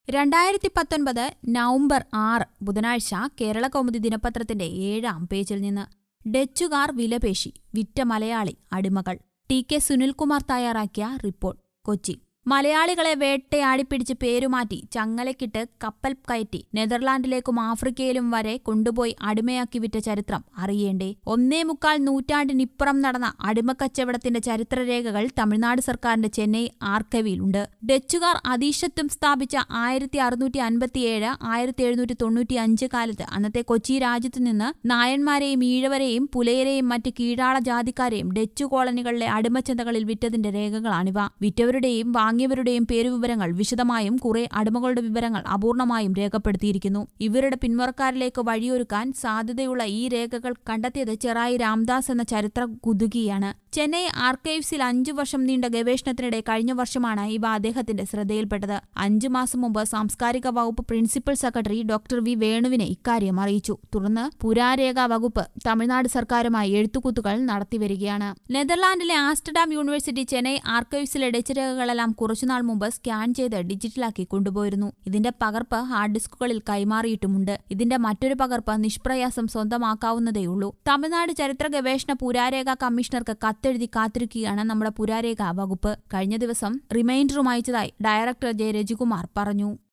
രണ്ടായിരത്തി പത്തൊൻപത് നവംബർ ആറ് ബുധനാഴ്ച കേരള കൗമുദി ദിനപത്രത്തിന്റെ ഏഴാം പേജിൽ നിന്ന് ഡച്ചുകാർ വിലപേശി വിറ്റ മലയാളി അടിമകൾ ടി കെ സുനിൽകുമാർ തയ്യാറാക്കിയ റിപ്പോർട്ട് കൊച്ചി മലയാളികളെ വേട്ടയാടിപ്പിടിച്ച് പേരുമാറ്റി ചങ്ങലക്കിട്ട് കപ്പൽ കയറ്റി നെതർലാൻഡിലേക്കും ആഫ്രിക്കയിലും വരെ കൊണ്ടുപോയി അടിമയാക്കി വിറ്റ ചരിത്രം അറിയേണ്ടേ ഒന്നേ മുക്കാൽ നൂറ്റാണ്ടിനിപ്പുറം നടന്ന അടിമക്കച്ചവടത്തിന്റെ ചരിത്രരേഖകൾ തമിഴ്നാട് സർക്കാരിന്റെ ചെന്നൈ ആർക്കൈവിലുണ്ട് ഡച്ചുകാർ അതീശത്വം സ്ഥാപിച്ച ആയിരത്തി അറുന്നൂറ്റി അൻപത്തിയേഴ് ആയിരത്തി എഴുന്നൂറ്റി തൊണ്ണൂറ്റി അഞ്ച് കാലത്ത് അന്നത്തെ കൊച്ചി രാജ്യത്തു നിന്ന് നായന്മാരെയും ഈഴവരെയും പുലയരെയും മറ്റ് കീഴാള ജാതിക്കാരെയും ഡച്ചു കോളനികളിലെ അടിമച്ചന്തകളിൽ വിറ്റതിന്റെ രേഖകളാണിവ വിറ്റവരുടെയും വാങ്ങിയവരുടെയും പേരുവിവരങ്ങൾ വിശദമായും കുറെ അടിമകളുടെ വിവരങ്ങൾ അപൂർണമായും രേഖപ്പെടുത്തിയിരിക്കുന്നു ഇവരുടെ പിന്മുറക്കാരിലേക്ക് വഴിയൊരുക്കാൻ സാധ്യതയുള്ള ഈ രേഖകൾ കണ്ടെത്തിയത് ചെറായി രാംദാസ് എന്ന ചരിത്ര കുതുകിയാണ് ചെന്നൈ ആർക്കൈവ്സിൽ അഞ്ചു വർഷം നീണ്ട ഗവേഷണത്തിനിടെ കഴിഞ്ഞ വർഷമാണ് ഇവ അദ്ദേഹത്തിന്റെ ശ്രദ്ധയിൽപ്പെട്ടത് അഞ്ചു മാസം മുമ്പ് സാംസ്കാരിക വകുപ്പ് പ്രിൻസിപ്പൽ സെക്രട്ടറി ഡോക്ടർ വി വേണുവിനെ ഇക്കാര്യം അറിയിച്ചു തുടർന്ന് പുരാരേഖ വകുപ്പ് തമിഴ്നാട് സർക്കാരുമായി എഴുത്തുകുത്തുകൾ നടത്തിവരികയാണ് നെതർലാൻഡിലെ ആംസ്റ്റർഡാം യൂണിവേഴ്സിറ്റി ചെന്നൈ ആർക്കൈവ്സിലെ ഡച്ചുരേഖകളെല്ലാം കുറച്ചുനാൾ മുമ്പ് സ്കാൻ ചെയ്ത് ഡിജിറ്റലാക്കി കൊണ്ടുപോയിരുന്നു ഇതിന്റെ പകർപ്പ് ഹാർഡ് ഡിസ്കുകളിൽ കൈമാറിയിട്ടുമുണ്ട് ഇതിന്റെ മറ്റൊരു പകർപ്പ് നിഷ്പ്രയാസം സ്വന്തമാക്കാവുന്നതേയുള്ളൂ തമിഴ്നാട് ചരിത്ര ഗവേഷണ പുരാരേഖ കമ്മീഷണർക്ക് കത്തെഴുതി കാത്തിരിക്കുകയാണ് നമ്മുടെ പുരാരേഖ വകുപ്പ് കഴിഞ്ഞ ദിവസം റിമൈൻഡറും അയച്ചതായി ഡയറക്ടർ ജെ രജികുമാർ പറഞ്ഞു